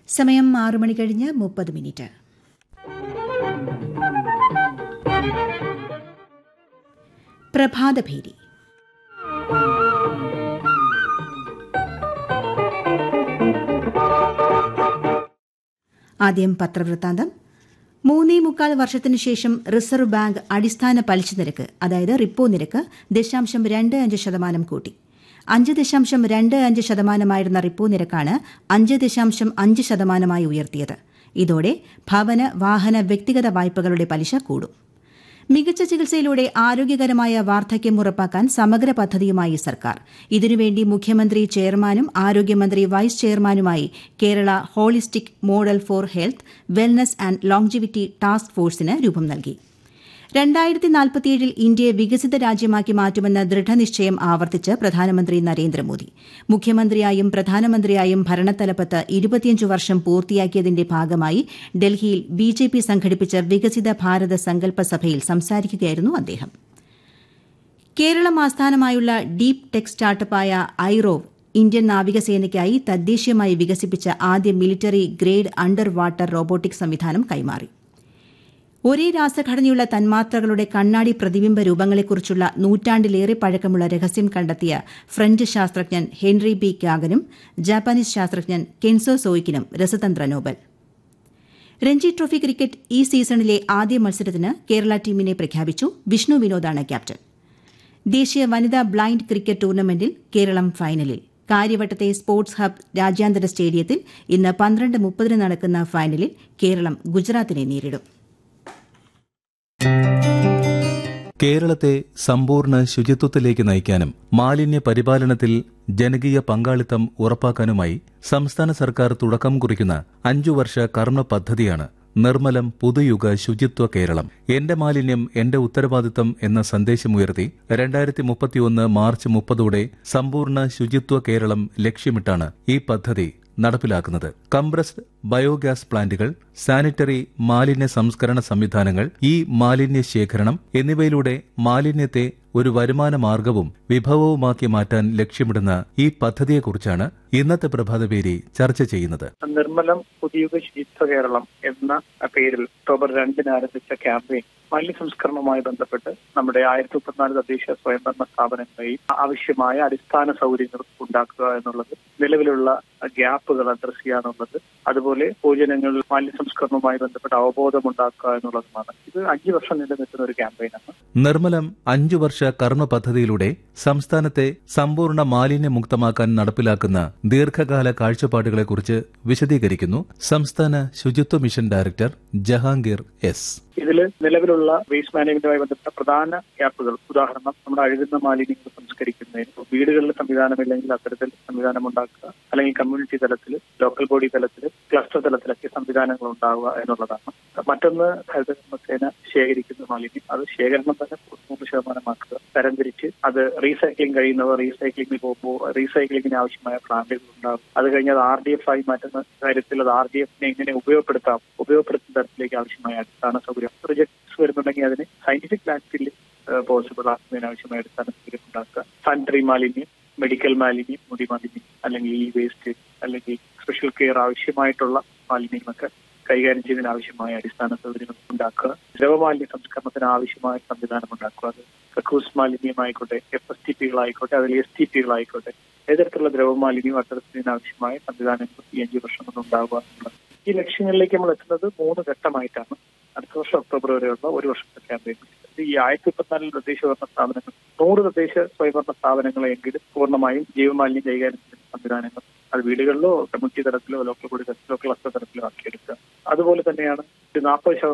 സമയം ആറു മണി കഴിഞ്ഞ് മുപ്പത് മിനിറ്റ് പ്രഭാതഭേരി ആദ്യം പത്രവൃത്താന്തം മൂന്നേ മുക്കാൽ വർഷത്തിനു ശേഷം റിസർവ് ബാങ്ക് അടിസ്ഥാന പലിശ നിരക്ക് അതായത് റിപ്പോ നിരക്ക് ദശാംശം രണ്ട് അഞ്ച് ശതമാനം കൂട്ടി അഞ്ച് ദശാംശം രണ്ട് അഞ്ച് ശതമാനമായിരുന്ന റിപ്പോ നിരക്കാണ് അഞ്ച് ദശാംശം അഞ്ച് ശതമാനമായി ഉയർത്തിയത് ഇതോടെ ഭവന വാഹന വ്യക്തിഗത വായ്പകളുടെ പലിശ കൂടും മികച്ച ചികിത്സയിലൂടെ ആരോഗ്യകരമായ വാർദ്ധക്യം ഉറപ്പാക്കാൻ സമഗ്ര പദ്ധതിയുമായി സർക്കാർ ഇതിനുവേണ്ടി മുഖ്യമന്ത്രി ചെയർമാനും ആരോഗ്യമന്ത്രി വൈസ് ചെയർമാനുമായി Kerala holistic model for health wellness and longevity task ഫോഴ്സിന് രൂപം നൽകി രണ്ടായിരത്തി നാൽപ്പത്തിയേഴിൽ ഇന്ത്യയെ വികസിത രാജ്യമാക്കി മാറ്റുമെന്ന ദൃഢനിശ്ചയം ആവർത്തിച്ച് പ്രധാനമന്ത്രി നരേന്ദ്രമോദി മുഖ്യമന്ത്രിയായും പ്രധാനമന്ത്രിയായും ഭരണത്തലപ്പത്ത് ഇരുപത്തിയഞ്ചു വർഷം പൂർത്തിയാക്കിയതിന്റെ ഭാഗമായി ഡൽഹിയിൽ ബിജെപി സംഘടിപ്പിച്ച വികസിത ഭാരത സങ്കല്പ സഭയിൽ സംസാരിക്കുകയായിരുന്നു അദ്ദേഹം കേരളം ആസ്ഥാനമായുള്ള ഡീപ് ടെക് സ്റ്റാർട്ടപ്പായ ഐറോവ് ഇന്ത്യൻ നാവികസേനയ്ക്കായി തദ്ദേശീയമായി വികസിപ്പിച്ച ആദ്യ military grade under water robotic സംവിധാനം കൈമാറി ഒരേ രാസഘടനയുള്ള തന്മാത്രകളുടെ കണ്ണാടി പ്രതിബിംബ രൂപങ്ങളെക്കുറിച്ചുള്ള നൂറ്റാണ്ടിലേറെ പഴക്കമുള്ള രഹസ്യം കണ്ടെത്തിയ ഫ്രഞ്ച് ശാസ്ത്രജ്ഞൻ ഹെൻറി ബി ക്യാഗനും ജാപ്പാനീസ് ശാസ്ത്രജ്ഞൻ കെൻസോ സോയിക്കിനും രസതന്ത്ര നോബൽ രഞ്ജി ട്രോഫി ക്രിക്കറ്റ് ഈ സീസണിലെ ആദ്യ മത്സരത്തിന് കേരള ടീമിനെ പ്രഖ്യാപിച്ചു വിഷ്ണു വിനോദാണ് ക്യാപ്റ്റൻ ദേശീയ വനിതാ ബ്ലൈൻഡ് ക്രിക്കറ്റ് ടൂർണമെന്റിൽ കേരളം ഫൈനലിൽ കാര്യവട്ടത്തെ സ്പോർട്സ് ഹബ് രാജ്യാന്തര സ്റ്റേഡിയത്തിൽ ഇന്ന് പന്ത്രണ്ട് മുപ്പതിന് നടക്കുന്ന ഫൈനലിൽ കേരളം ഗുജറാത്തിനെ നേരിടും കേരളത്തെ സമ്പൂർണ്ണ ശുചിത്വത്തിലേക്ക് നയിക്കാനും മാലിന്യ പരിപാലനത്തിൽ ജനകീയ പങ്കാളിത്തം ഉറപ്പാക്കാനുമായി സംസ്ഥാന സർക്കാർ തുടക്കം കുറിക്കുന്ന അഞ്ചു വർഷ കർമ്മ പദ്ധതിയാണ് നിർമ്മലം പുതുയുഗ ശുചിത്വ കേരളം എന്റെ മാലിന്യം എന്റെ ഉത്തരവാദിത്തം എന്ന സന്ദേശമുയർത്തി രണ്ടായിരത്തി മുപ്പത്തിയൊന്ന് മാർച്ച് മുപ്പതോടെ സമ്പൂർണ്ണ ശുചിത്വ കേരളം ലക്ഷ്യമിട്ടാണ് ഈ പദ്ധതി നടപ്പിലാക്കുന്നത് കംപ്രസ്ഡ് ബയോഗ്യാസ് പ്ലാന്റുകൾ സാനിറ്ററി മാലിന്യ സംസ്കരണ സംവിധാനങ്ങൾ ഈ മാലിന്യ ശേഖരണം എന്നിവയിലൂടെ മാലിന്യത്തെ ഒരു വരുമാന മാർഗവും വിഭവവുമാക്കി മാറ്റാൻ ലക്ഷ്യമിടുന്ന ഈ പദ്ധതിയെക്കുറിച്ചാണ് ഇന്നത്തെ പ്രഭാതപേരി ചർച്ച ചെയ്യുന്നത് നിർമ്മലം പുതിയുഗ ശുചിത്വ കേരളം എന്ന പേരിൽ ഒക്ടോബർ രണ്ടിന് ആരംഭിച്ച ക്യാമ്പയിൻ മാലിന്യ സംസ്കരണവുമായി ബന്ധപ്പെട്ട് നമ്മുടെ ആയിരത്തി മുപ്പത്തിനാല് തദ്ദേശ സ്വയംഭരണ സ്ഥാപനങ്ങളെയും ആവശ്യമായ അടിസ്ഥാന സൗകര്യങ്ങൾ ഉണ്ടാക്കുക എന്നുള്ളത് നിലവിലുള്ള ഗ്യാപ്പുകൾ അഡ്രസ് ചെയ്യുക എന്നുള്ളത് അതുപോലെ പൊതുജനങ്ങളിൽ മാലിന്യ സംസ്കരണവുമായി ബന്ധപ്പെട്ട് അവബോധം ഉണ്ടാക്കുക എന്നുള്ളതുമാണ് ഇത് അഞ്ചു വർഷം നിലനിൽക്കുന്ന ഒരു ക്യാമ്പയിനാണ് നിർമ്മലം അഞ്ചു വർഷ കർമ്മ പദ്ധതിയിലൂടെ സംസ്ഥാനത്തെ സമ്പൂർണ്ണ മാലിന്യമുക്തമാക്കാൻ നടപ്പിലാക്കുന്ന ദീർഘകാല കാഴ്ചപ്പാടുകളെക്കുറിച്ച് വിശദീകരിക്കുന്നു സംസ്ഥാന ശുചിത്വ മിഷൻ ഡയറക്ടർ ജഹാംഗീർ എസ് ഇതിൽ നിലവിലുള്ള വേസ്റ്റ് മാനേജ്മെന്റുമായി ബന്ധപ്പെട്ട പ്രധാന ഗ്യാപ്പുകൾ ഉദാഹരണം നമ്മുടെ അഴുകുന്ന മാലിന്യങ്ങൾ സംസ്കരിക്കുന്നതിന് വീടുകളിൽ സംവിധാനമില്ലെങ്കിൽ അത്തരത്തിൽ സംവിധാനം ഉണ്ടാക്കുക അല്ലെങ്കിൽ കമ്മ്യൂണിറ്റി തലത്തിൽ ലോക്കൽ ബോഡി തലത്തിൽ ക്ലസ്റ്റർ തലത്തിലൊക്കെ സംവിധാനങ്ങൾ ഉണ്ടാവുക എന്നുള്ളതാണ് മറ്റൊന്ന് ഹരിതകർമ്മസേന ശേഖരിക്കുന്ന മാലിന്യം അത് ശേഖരണം തന്നെ നൂറ് ശതമാനമാക്കുക തരംതിരിച്ച് അത് റീസൈക്ലിംഗ് കഴിയുന്നവർ റീസൈക്ലിംഗിൽ പോകുമ്പോൾ റീസൈക്ലിംഗിന് ആവശ്യമായ പ്ലാന്റുകൾ ഉണ്ടാകും അത് കഴിഞ്ഞ് അത് ആർ ഡി എഫ് ആയി മാറ്റുന്ന കാര്യത്തിൽ അത് ആർ ഡി എഫിനെ എങ്ങനെ ഉപയോഗപ്പെടുത്താം ഉപയോഗപ്പെടുത്തുന്ന തരത്തിലേക്ക് ആവശ്യമായ അടിസ്ഥാന സൗകര്യം പ്രൊജക്ട്സ് വരുന്നുണ്ടെങ്കിൽ അതിന് സയന്റിഫിക് ലാൻഡ്ഫിൽ പോസിബിൾ ആക്കുന്നതിന് ആവശ്യമായ അടിസ്ഥാന സൗകര്യം ഉണ്ടാക്കുക സാനിറ്ററി മാലിന്യം മെഡിക്കൽ മാലിന്യം മുടി മാലിന്യം അല്ലെങ്കിൽ ഈ വേസ്റ്റ് അല്ലെങ്കിൽ സ്പെഷ്യൽ കെയർ ആവശ്യമായിട്ടുള്ള മാലിന്യങ്ങളൊക്കെ കൈകാര്യം ചെയ്യുന്നതിന് ആവശ്യമായ അടിസ്ഥാന സൗകര്യങ്ങൾ ഉണ്ടാക്കുക ദ്രവമാലിന്യ സംസ്കരണത്തിന് ആവശ്യമായ സംവിധാനം ഉണ്ടാക്കുക അത് കക്കൂസ് മാലിന്യമായിക്കോട്ടെ എഫ് എസ് ടി പികളായിക്കോട്ടെ അതിൽ എസ് ടി പികളായിക്കോട്ടെ ഏതരത്തിലുള്ള ദ്രവമാലിന്യം അത്തരത്തിന് ആവശ്യമായ സംവിധാനങ്ങൾ ഈ അഞ്ച് വർഷം കൊണ്ട് ഉണ്ടാവുക എന്നുള്ളത് ഈ ലക്ഷ്യങ്ങളിലേക്ക് നമ്മൾ എത്തുന്നത് മൂന്ന് ഘട്ടമായിട്ടാണ് അടുത്ത വർഷം ഒക്ടോബർ വരെയുള്ള ഒരു വർഷത്തെ ക്യാമ്പയിൻ ഈ ആയിരത്തി മുപ്പത്തിനാലിൽ തദ്ദേശ ഭരണ സ്ഥാപനങ്ങൾ നൂറ് തദ്ദേശ സ്വയംഭരണ സ്ഥാപനങ്ങളെങ്കിലും പൂർണ്ണമായും ജീവമാലിന്യം കൈകാര്യം ചെയ്യുന്ന സംവിധാനങ്ങൾ അത് വീടുകളിലോ കമ്മ്യൂണിറ്റി തലത്തിലോ ലോക്കൽ ബോഡി തലത്തിലോ ക്ലസ്റ്റർ തലത്തിലോ ആക്കിയെടുക്കുക അതുപോലെ തന്നെയാണ് ഒരു നാൽപ്പത്